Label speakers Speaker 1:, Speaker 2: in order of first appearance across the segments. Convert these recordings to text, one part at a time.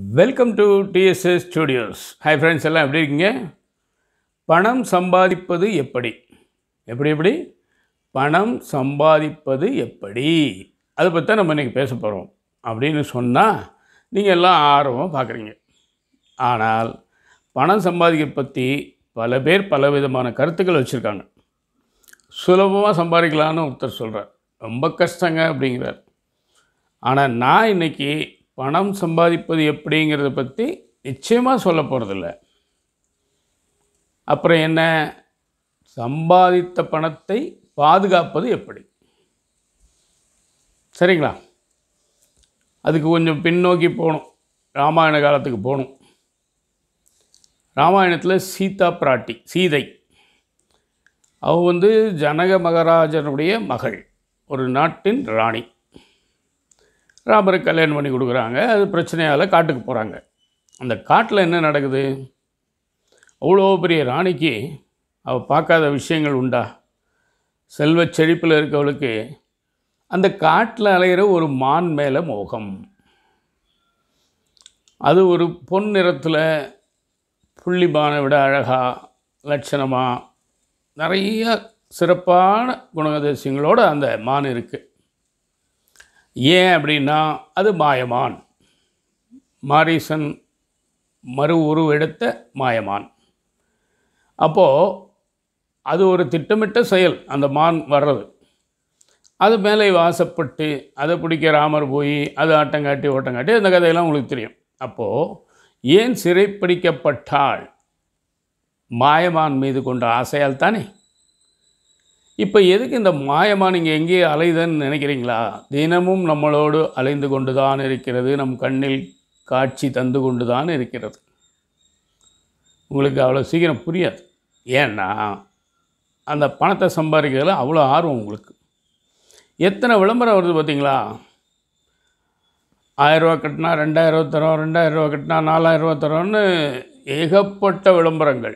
Speaker 1: welcome to TSS studios hi friends எல்லாம் எப்படி இருக்கீங்க பணம் சம்பாதிப்பது எப்படி எப்படி எப்படி பணம் சம்பாதிப்பது எப்படி அதை பற்றி தான் நம்ம இன்றைக்கி பேச போகிறோம் அப்படின்னு சொன்னால் நீங்கள் எல்லாம் ஆர்வமாக பார்க்குறீங்க ஆனால் பணம் சம்பாதிக்க பற்றி பல பேர் பல விதமான கருத்துக்கள் வச்சுருக்காங்க சுலபமாக சம்பாதிக்கலான்னு ஒருத்தர் சொல்கிறார் ரொம்ப கஷ்டங்க அப்படிங்கிறார் ஆனால் நான் இன்னைக்கு பணம் சம்பாதிப்பது எப்படிங்கிறத பற்றி நிச்சயமாக சொல்ல போகிறதில்ல அப்புறம் என்ன சம்பாதித்த பணத்தை பாதுகாப்பது எப்படி சரிங்களா அதுக்கு கொஞ்சம் பின்னோக்கி போகணும் ராமாயண காலத்துக்கு போகணும் ராமாயணத்தில் சீதா பிராட்டி சீதை அவ வந்து ஜனக மகாராஜனுடைய மகள் ஒரு நாட்டின் ராணி ராமருக்கு கல்யாணம் பண்ணி கொடுக்குறாங்க அது பிரச்சனையால் காட்டுக்கு போகிறாங்க அந்த காட்டில் என்ன நடக்குது அவ்வளோ பெரிய ராணிக்கு அவள் பார்க்காத விஷயங்கள் உண்டா செல்வச் செழிப்பில் இருக்கவளுக்கு அந்த காட்டில் அலைகிற ஒரு மான் மேலே மோகம் அது ஒரு பொன் நிறத்தில் புள்ளிபானை விட அழகாக லட்சணமாக நிறைய சிறப்பான குணாதிசயங்களோடு அந்த மான் இருக்குது ஏன் அப்படின்னா அது மாயமான் மாரீசன் மறு உருவெடுத்த மாயமான் அப்போது அது ஒரு திட்டமிட்ட செயல் அந்த மான் வர்றது அது மேலே வாசப்பட்டு அதை பிடிக்க ராமர் போய் அது ஆட்டங்காட்டி ஓட்டங்காட்டி அந்த கதையெல்லாம் உங்களுக்கு தெரியும் அப்போது ஏன் சிறைப்பிடிக்கப்பட்டாள் மாயமான் மீது கொண்ட ஆசையால் தானே இப்போ எதுக்கு இந்த மாயமான் இங்கே எங்கேயே அலையுதுன்னு நினைக்கிறீங்களா தினமும் நம்மளோடு அலைந்து கொண்டு தான் இருக்கிறது நம் கண்ணில் காட்சி தந்து கொண்டு தான் இருக்கிறது உங்களுக்கு அவ்வளோ சீக்கிரம் புரியாது ஏன்னா அந்த பணத்தை சம்பாதிக்கிறதுல அவ்வளோ ஆர்வம் உங்களுக்கு எத்தனை விளம்பரம் வருது பார்த்தீங்களா ஆயிரரூவா கட்டினா ரெண்டாயிரரூவா தரோம் ரெண்டாயிரரூவா கட்டினா நாலாயிரரூவா தரோன்னு ஏகப்பட்ட விளம்பரங்கள்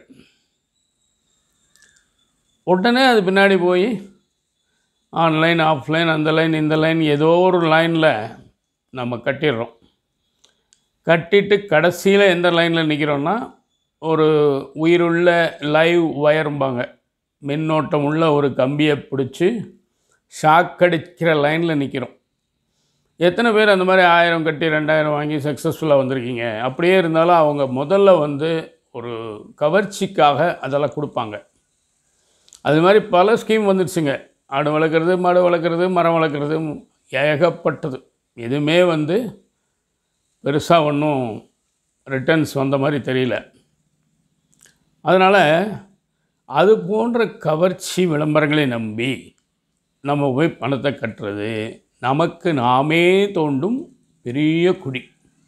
Speaker 1: உடனே அது பின்னாடி போய் ஆன்லைன் ஆஃப்லைன் அந்த லைன் இந்த லைன் ஏதோ ஒரு லைனில் நம்ம கட்டிடுறோம் கட்டிட்டு கடைசியில் எந்த லைனில் நிற்கிறோன்னா ஒரு உயிருள்ள லைவ் வயரும்பாங்க மின்னோட்டம் உள்ள ஒரு கம்பியை பிடிச்சி ஷாக் அடிக்கிற லைனில் நிற்கிறோம் எத்தனை பேர் அந்த மாதிரி ஆயிரம் கட்டி ரெண்டாயிரம் வாங்கி சக்ஸஸ்ஃபுல்லாக வந்திருக்கீங்க அப்படியே இருந்தாலும் அவங்க முதல்ல வந்து ஒரு கவர்ச்சிக்காக அதெல்லாம் கொடுப்பாங்க அது மாதிரி பல ஸ்கீம் வந்துடுச்சுங்க ஆடு வளர்க்குறது மாடு வளர்க்குறது மரம் வளர்க்குறது ஏகப்பட்டது எதுவுமே வந்து பெருசாக ஒன்றும் ரிட்டர்ன்ஸ் வந்த மாதிரி தெரியல அதனால் அது போன்ற கவர்ச்சி விளம்பரங்களை நம்பி நம்ம போய் பணத்தை கட்டுறது நமக்கு நாமே தோண்டும் பெரிய குடி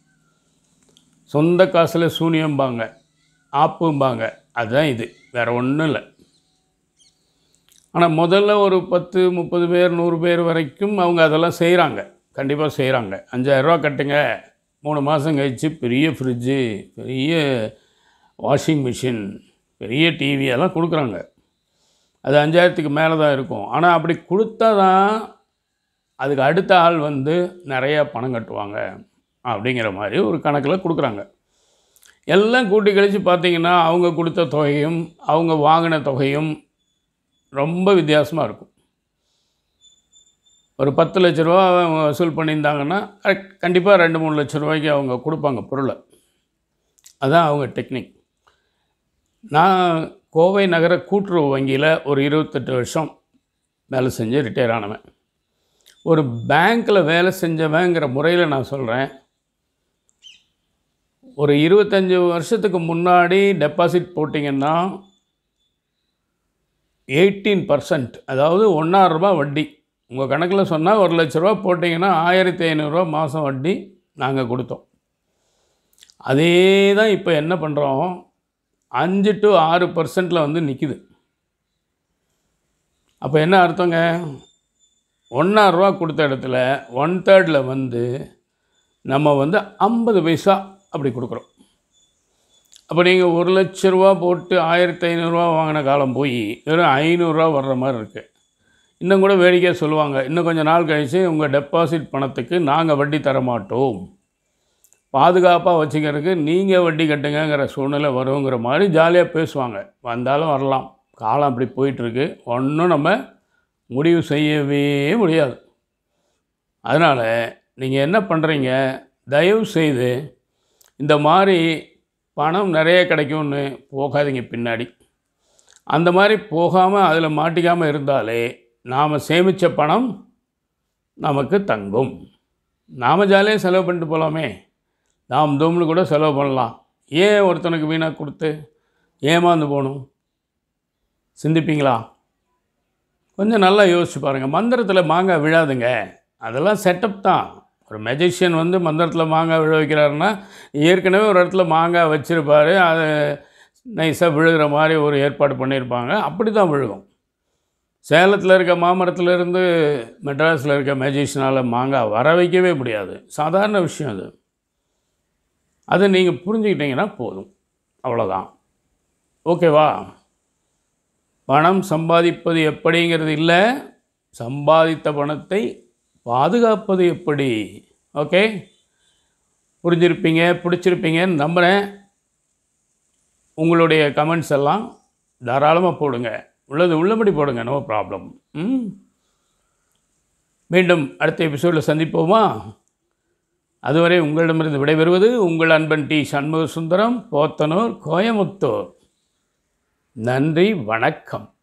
Speaker 1: சொந்த காசில் சூனியம்பாங்க ஆப்பும்பாங்க அதுதான் இது வேறு ஒன்றும் இல்லை ஆனால் முதல்ல ஒரு பத்து முப்பது பேர் நூறு பேர் வரைக்கும் அவங்க அதெல்லாம் செய்கிறாங்க கண்டிப்பாக செய்கிறாங்க அஞ்சாயிரரூவா கட்டுங்க மூணு மாதம் கழித்து பெரிய ஃப்ரிட்ஜு பெரிய வாஷிங் மிஷின் பெரிய டிவி எல்லாம் கொடுக்குறாங்க அது அஞ்சாயிரத்துக்கு மேலே தான் இருக்கும் ஆனால் அப்படி கொடுத்தா தான் அதுக்கு அடுத்த ஆள் வந்து நிறையா பணம் கட்டுவாங்க அப்படிங்கிற மாதிரி ஒரு கணக்கில் கொடுக்குறாங்க எல்லாம் கூட்டி கழித்து பார்த்தீங்கன்னா அவங்க கொடுத்த தொகையும் அவங்க வாங்கின தொகையும் ரொம்ப வித்தியாசமாக இருக்கும் ஒரு பத்து லட்ச ரூபா அவங்க வசூல் பண்ணியிருந்தாங்கன்னா கரெக்ட் கண்டிப்பாக ரெண்டு மூணு லட்ச ரூபாய்க்கு அவங்க கொடுப்பாங்க பொருளை அதான் அவங்க டெக்னிக் நான் கோவை நகர கூட்டுறவு வங்கியில் ஒரு இருபத்தெட்டு வருஷம் வேலை செஞ்சு ரிட்டையர் ஆனவன் ஒரு பேங்க்கில் வேலை செஞ்சவங்கிற முறையில் நான் சொல்கிறேன் ஒரு இருபத்தஞ்சி வருஷத்துக்கு முன்னாடி டெபாசிட் போட்டிங்கன்னா எயிட்டீன் பர்சன்ட் அதாவது ஒன்றாயிரரூபா வட்டி உங்கள் கணக்கில் சொன்னால் ஒரு லட்ச ரூபா போட்டிங்கன்னா ஆயிரத்தி ஐநூறுரூவா மாதம் வட்டி நாங்கள் கொடுத்தோம் அதே தான் இப்போ என்ன பண்ணுறோம் அஞ்சு டு ஆறு பர்சன்ட்டில் வந்து நிற்கிது அப்போ என்ன அர்த்தங்க ஒன்றாயிரரூவா கொடுத்த இடத்துல ஒன் தேர்டில் வந்து நம்ம வந்து ஐம்பது பைசா அப்படி கொடுக்குறோம் அப்போ நீங்கள் ஒரு லட்ச ரூபா போட்டு ஆயிரத்தி ஐநூறுரூவா வாங்கின காலம் போய் வெறும் ஐநூறுரூவா வர்ற மாதிரி இருக்குது இன்னும் கூட வேடிக்கையாக சொல்லுவாங்க இன்னும் கொஞ்சம் நாள் கழித்து உங்கள் டெபாசிட் பணத்துக்கு நாங்கள் வட்டி தர மாட்டோம் பாதுகாப்பாக வச்சுக்கிறதுக்கு நீங்கள் வட்டி கட்டுங்கங்கிற சூழ்நிலை வருங்கிற மாதிரி ஜாலியாக பேசுவாங்க வந்தாலும் வரலாம் காலம் அப்படி போயிட்டுருக்கு ஒன்றும் நம்ம முடிவு செய்யவே முடியாது அதனால் நீங்கள் என்ன பண்ணுறீங்க தயவு செய்து இந்த மாதிரி பணம் நிறைய கிடைக்கும்னு போகாதீங்க பின்னாடி அந்த மாதிரி போகாமல் அதில் மாட்டிக்காமல் இருந்தாலே நாம் சேமித்த பணம் நமக்கு தங்கும் நாம் ஜாலியாக செலவு பண்ணிட்டு போகலாமே நாம் தோம்னு கூட செலவு பண்ணலாம் ஏன் ஒருத்தனுக்கு வீணாக கொடுத்து ஏமாந்து போகணும் சிந்திப்பீங்களா கொஞ்சம் நல்லா யோசிச்சு பாருங்கள் மந்திரத்தில் மாங்காய் விழாதுங்க அதெல்லாம் செட்டப் தான் ஒரு மெஜிஷியன் வந்து மந்திரத்தில் மாங்காய் விழ வைக்கிறாருன்னா ஏற்கனவே ஒரு இடத்துல மாங்காய் வச்சுருப்பாரு அது நைஸாக விழுகிற மாதிரி ஒரு ஏற்பாடு பண்ணியிருப்பாங்க அப்படி தான் விழுகும் சேலத்தில் இருக்க மாமரத்தில் இருந்து மெட்ராஸில் இருக்க மேஜிஷியனால் மாங்காய் வர வைக்கவே முடியாது சாதாரண விஷயம் அது அதை நீங்கள் புரிஞ்சுக்கிட்டீங்கன்னா போதும் அவ்வளோதான் ஓகேவா பணம் சம்பாதிப்பது எப்படிங்கிறது இல்லை சம்பாதித்த பணத்தை பாதுகாப்பது எப்படி ஓகே புரிஞ்சிருப்பீங்க பிடிச்சிருப்பீங்கன்னு நம்புகிறேன் உங்களுடைய கமெண்ட்ஸ் எல்லாம் தாராளமாக போடுங்க உள்ளது உள்ளபடி போடுங்க நோ ப்ராப்ளம் ம் மீண்டும் அடுத்த எபிசோடில் சந்திப்போமா அதுவரை உங்களிடமிருந்து விடைபெறுவது உங்கள் அன்பன் டி சண்முக சுந்தரம் போத்தனூர் கோயமுத்தூர் நன்றி வணக்கம்